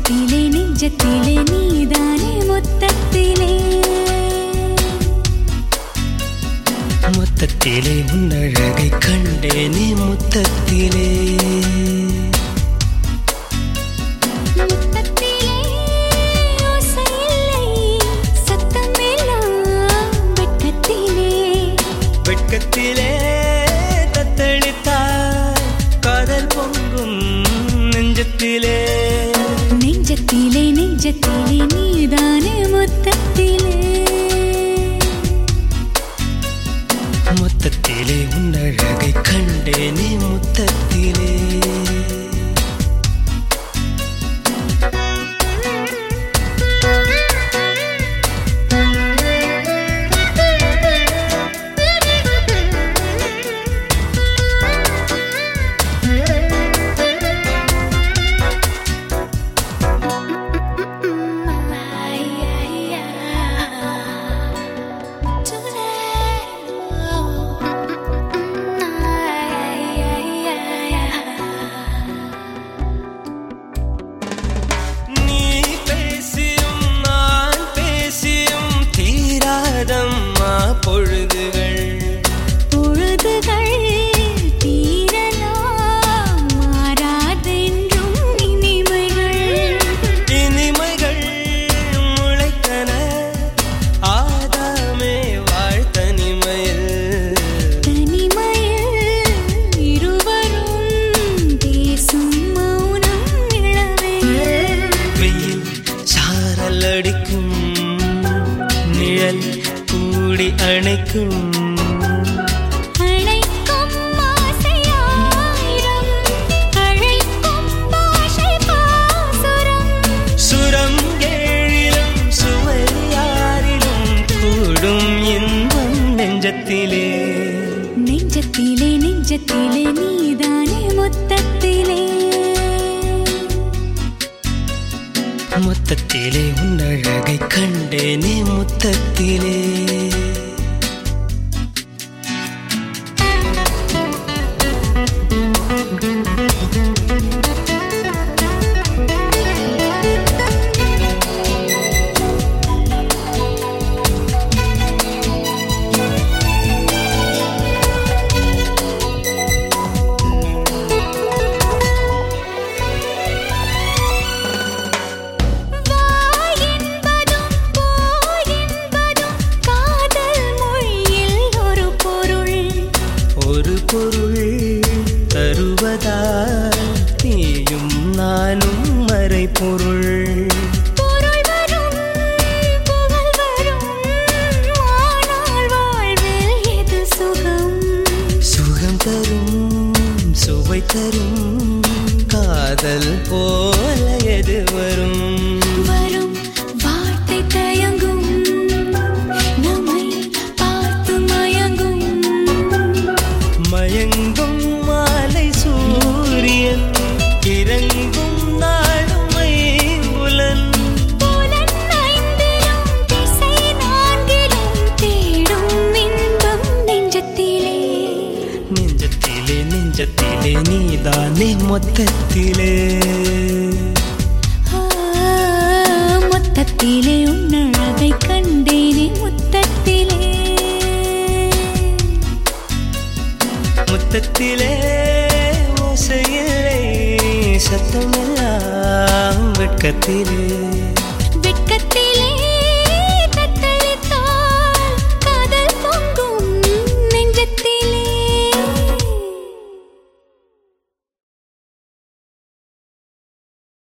நெஞ்சத்திலே நெஞ்சத்திலே நீதானே மொத்தத்திலே மொத்தத்திலே உன்னழகை கண்டேனே முத்தத்திலே முத்தத்திலே ஓசையில்லை சத்தமெல்லாம் வெட்கத்திலே வெட்கத்திலே தத்தளித்தாய் காதல் பொங்கும் நெஞ்சத்திலே நெஞ்சத்திலே நெஞ்சத்திலே நீதானே மொத்தத்திலே மொத்தத்திலே உன்னழகை கண்டேனே முத்தத்திலே நீ பேசியும் நான் பேசியும் தீராதம்மா பொழுதுகள் பொழுதுகள் தீரலாம் மாறாதென்றும் இனிமைகள் இனிமைகள் முளைத்தன ஆதாமே வாழ்த்தனிமையில் தனிமையில் இருவரும் பேசும் மௌனம் இளமையில் வெயில் சாரல் அடிக்கும் நிழல் கூடி அணைக்கும் அழைக்கும் ஆசையாயிரம் அழைக்கும் பாஷை பாசுரம் சுரம் ஏழிலும் சுவையாரிலும் கூடும் இன்பம் நெஞ்சத்திலே நெஞ்சத்திலே நெஞ்சத்திலே நீதானே மொத்தத்திலே மொத்தத்திலே உன்னழகை கண்டேனே முத்தத்திலே வா என்பதும் போ என்பதும் காதல் மொழியில் ஒரு பொருள் ஒரு பொருள் தருவதால் நீயும் நானும் மறை பொருள் பொருள் வரும் புகழ் வரும் ஆனால் வாழ்வில் எது சுகம் சுகம் தரும் சுவை தரும் காதல் போல எது வரும் வரும் வார்த்தை தயங்கும் நம்மை பார்த்து மயங்கும் மயங்கும் மாலை சூரியன் இறங்கும் நாளுமை புலன் புலன் ஐந்திலும் திசை நான்கிலும் தேடும் இன்பம் நெஞ்சத்திலே நெஞ்சத்திலே நெஞ்சத்திலே நீதானே மொத்தத்திலே ஆ, மொத்தத்திலே உன்னழகை கண்டேனே முத்தத்திலே முத்தத்திலே ஓசையில்லை சத்தமெல்லாம் வெட்கத்திலே